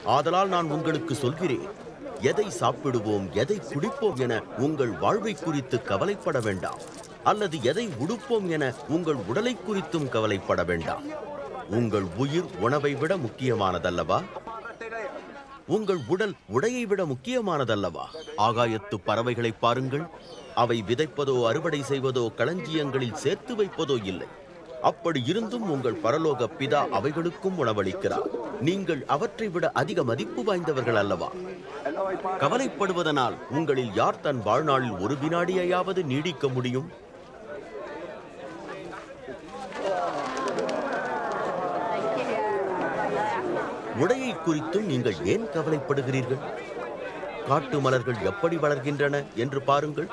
ஆதலால் நான் உங்களுக்கு சொல்கிறேன் எதை சாப்பிடுவோம் எதை குடிப்போம் என உங்கள் வாழ்வை குறித்து கவலைப்பட வேண்டாம் அல்லது எதை உடுப்போம் என உங்கள் உடலை குறித்தும் கவலைப்பட வேண்டாம் உங்கள் உயிர் உணவை விட முக்கியமானதல்லவா உங்கள் உடல் உடையை விட முக்கியமானதல்லவா ஆகாயத்து பறவைகளை பாருங்கள் அவை விதைப்பதோ அறுவடை செய்வதோ களஞ்சியங்களில் சேர்த்து வைப்பதோ இல்லை அப்படி இருந்தும் உங்கள் பரலோக பிதா அவைகளுக்கும் உணவளிக்கிறார் நீங்கள் அவற்றை விட அதிக மதிப்பு வாய்ந்தவர்கள் அல்லவா கவலைப்படுவதனால் உங்களில் யார் தன் வாழ்நாளில் ஒரு வினாடியையாவது நீடிக்க முடியும் உடையை குறித்தும் நீங்கள் ஏன் கவலைப்படுகிறீர்கள் காட்டு மலர்கள் எப்படி வளர்கின்றன என்று பாருங்கள்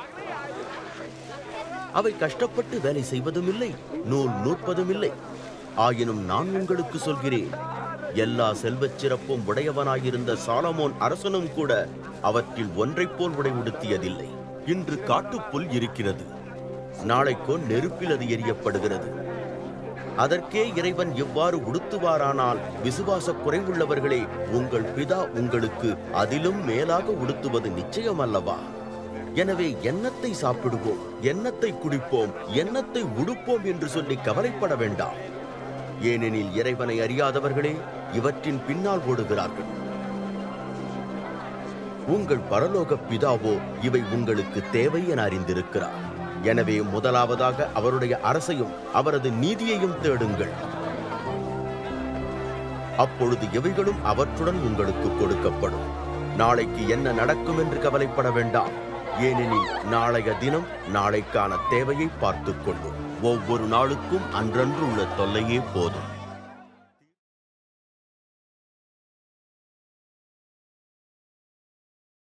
அவை கஷ்டப்பட்டு வேலை செய்வதும் இல்லை நூல் நூற்பதும் இல்லை ஆயினும் நான் உங்களுக்கு சொல்கிறேன் எல்லா செல்வச் சிறப்பும் உடையவனாயிருந்த சாலமோன் அரசனும் கூட அவற்றில் ஒன்றைப் போல் உடை உடுத்தியதில்லை இன்று காட்டுப்புல் இருக்கிறது நாளைக்கோ நெருப்பில் அது எரியப்படுகிறது அதற்கே இறைவன் இவ்வாறு உடுத்துவாரானால் விசுவாச குறைவுள்ளவர்களே உங்கள் பிதா உங்களுக்கு அதிலும் மேலாக உடுத்துவது நிச்சயம் அல்லவா எனவே எண்ணத்தை சாப்பிடுவோம் எண்ணத்தை குடிப்போம் எண்ணத்தை உடுப்போம் என்று சொல்லி கவலைப்பட வேண்டாம் ஏனெனில் இறைவனை அறியாதவர்களே இவற்றின் பின்னால் ஓடுகிறார்கள் உங்கள் பரலோக பிதாவோ இவை உங்களுக்கு தேவை என அறிந்திருக்கிறார் எனவே முதலாவதாக அவருடைய அரசையும் அவரது நீதியையும் தேடுங்கள் அப்பொழுது எவைகளும் அவற்றுடன் உங்களுக்கு கொடுக்கப்படும் நாளைக்கு என்ன நடக்கும் என்று கவலைப்பட வேண்டாம் ஏனெனில் நாளைய தினம் நாளைக்கான தேவையை பார்த்துக் கொள்ளும் ஒவ்வொரு நாளுக்கும் அன்றன்று உள்ள தொல்லையே போதும்